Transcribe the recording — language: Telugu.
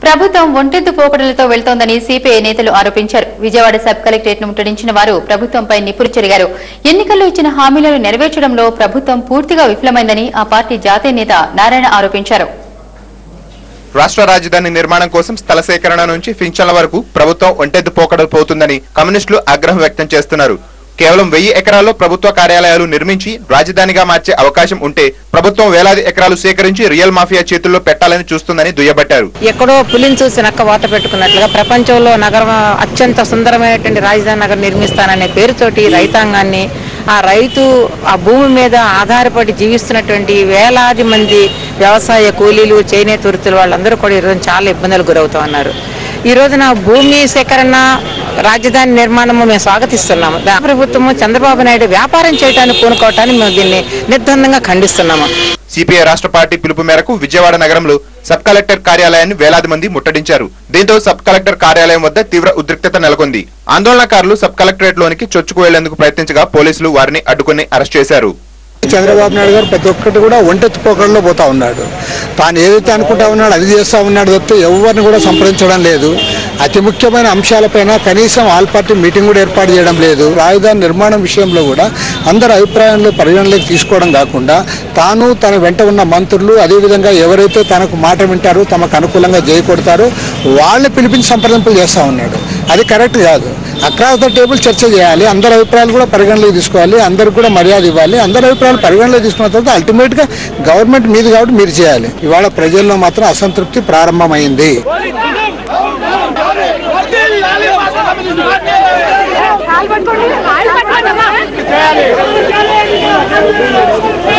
ప్రభుత్వం ఒంటెత్తు పోకడలతో వెళ్తోందని సిపిఐ నేతలు ఆరోపించారు విజయవాడ సబ్ కలెక్టరేట్ ను ముట్టడించిన వారు ప్రభుత్వంపై నిప్పులు చెరిగారు ఎన్నికల్లో ఇచ్చిన హామీలను నెరవేర్చడంలో ప్రభుత్వం పూర్తిగా విఫలమైందని ఆ పార్టీ జాతీయ నేత నారాయణ ఆరోపించారు రాష్ట్ర రాజధాని నిర్మాణం కోసం స్థల సేకరణ నుంచి పింఛన్ల వరకు ప్రభుత్వం ఒంటెద్దు పోకడలు పోతుందని కమ్యూనిస్టులు ఆగ్రహం వ్యక్తం చేస్తున్నారు కేవలం వెయ్యి ఎకరాల్లో ప్రభుత్వ కార్యాలయాలు నిర్మించి రాజధానిగా మార్చే అవకాశం ఉంటే ప్రభుత్వం వేలాది ఎకరాలు సేకరించి రియల్ మాఫియా చేతుల్లో పెట్టాలని చూస్తుందని దుయ్యబట్టారు ఎక్కడో పులిని చూసి నక్క వాత పెట్టుకున్నట్లుగా ప్రపంచంలో నగరం అత్యంత సుందరమైనటువంటి రాజధాని నగరం నిర్మిస్తాననే పేరుతోటి రైతాంగాన్ని ఆ రైతు ఆ భూమి మీద ఆధారపడి జీవిస్తున్నటువంటి వేలాది మంది వ్యవసాయ కూలీలు చేనేత వృత్తులు వాళ్ళందరూ కూడా ఈరోజు చాలా ఇబ్బందులు గురవుతా ఉన్నారు ఈ రోజున భూమి సేకరణ రాజధాని నిర్మాణము మేము స్వాగతిస్తున్నాము దా- ప్రభుత్వము చంద్రబాబు నాయుడు వ్యాపారం చేయడానికి పూనుకోవటాన్ని మేము దీన్ని నిర్బంధంగా ఖండిస్తున్నాము సిపిఐ రాష్ట్ర పార్టీ పిలుపు మేరకు విజయవాడ నగరంలో సబ్ కలెక్టర్ కార్యాలయాన్ని వేలాది మంది ముట్టడించారు దీంతో సబ్ కలెక్టర్ కార్యాలయం వద్ద తీవ్ర ఉద్రిక్తత నెలకొంది ఆందోళనకారులు సబ్ కలెక్టరేట్ లోనికి చొచ్చుకు వెళ్లేందుకు ప్రయత్నించగా పోలీసులు వారిని అడ్డుకుని అరెస్ట్ చేశారు చంద్రబాబు నాయుడు గారు ప్రతి ఒక్కటి కూడా ఒంటెత్తుపోకడలో పోతా ఉన్నాడు తాను ఏదైతే అనుకుంటా ఉన్నాడు అది చేస్తా ఉన్నాడు తప్పితే ఎవరిని కూడా సంప్రదించడం లేదు అతి ముఖ్యమైన అంశాలపైన కనీసం ఆల్ పార్టీ మీటింగ్ కూడా ఏర్పాటు చేయడం లేదు రాజధాని నిర్మాణం విషయంలో కూడా అందరి అభిప్రాయంలో పరిగణలోకి తీసుకోవడం కాకుండా తాను తన వెంట ఉన్న మంత్రులు అదేవిధంగా ఎవరైతే తనకు మాట వింటారో తమకు అనుకూలంగా చేయకొడతారో వాళ్ళని పిలిపించి సంప్రదింపులు చేస్తూ ఉన్నాడు అది కరెక్ట్ కాదు అక్రాస్ ద టేబుల్ చర్చ చేయాలి అందరి అభిప్రాయాలు కూడా పరిగణలోకి తీసుకోవాలి అందరికి కూడా మర్యాద ఇవ్వాలి అందరి అభిప్రాయాలు పరిగణలోకి తీసుకున్న తర్వాత అల్టిమేట్గా గవర్నమెంట్ మీది కాబట్టి మీరు చేయాలి ఇవాళ ప్రజల్లో మాత్రం అసంతృప్తి ప్రారంభమైంది కాలు పట్టుకోండి కాలు పట్టుకోండి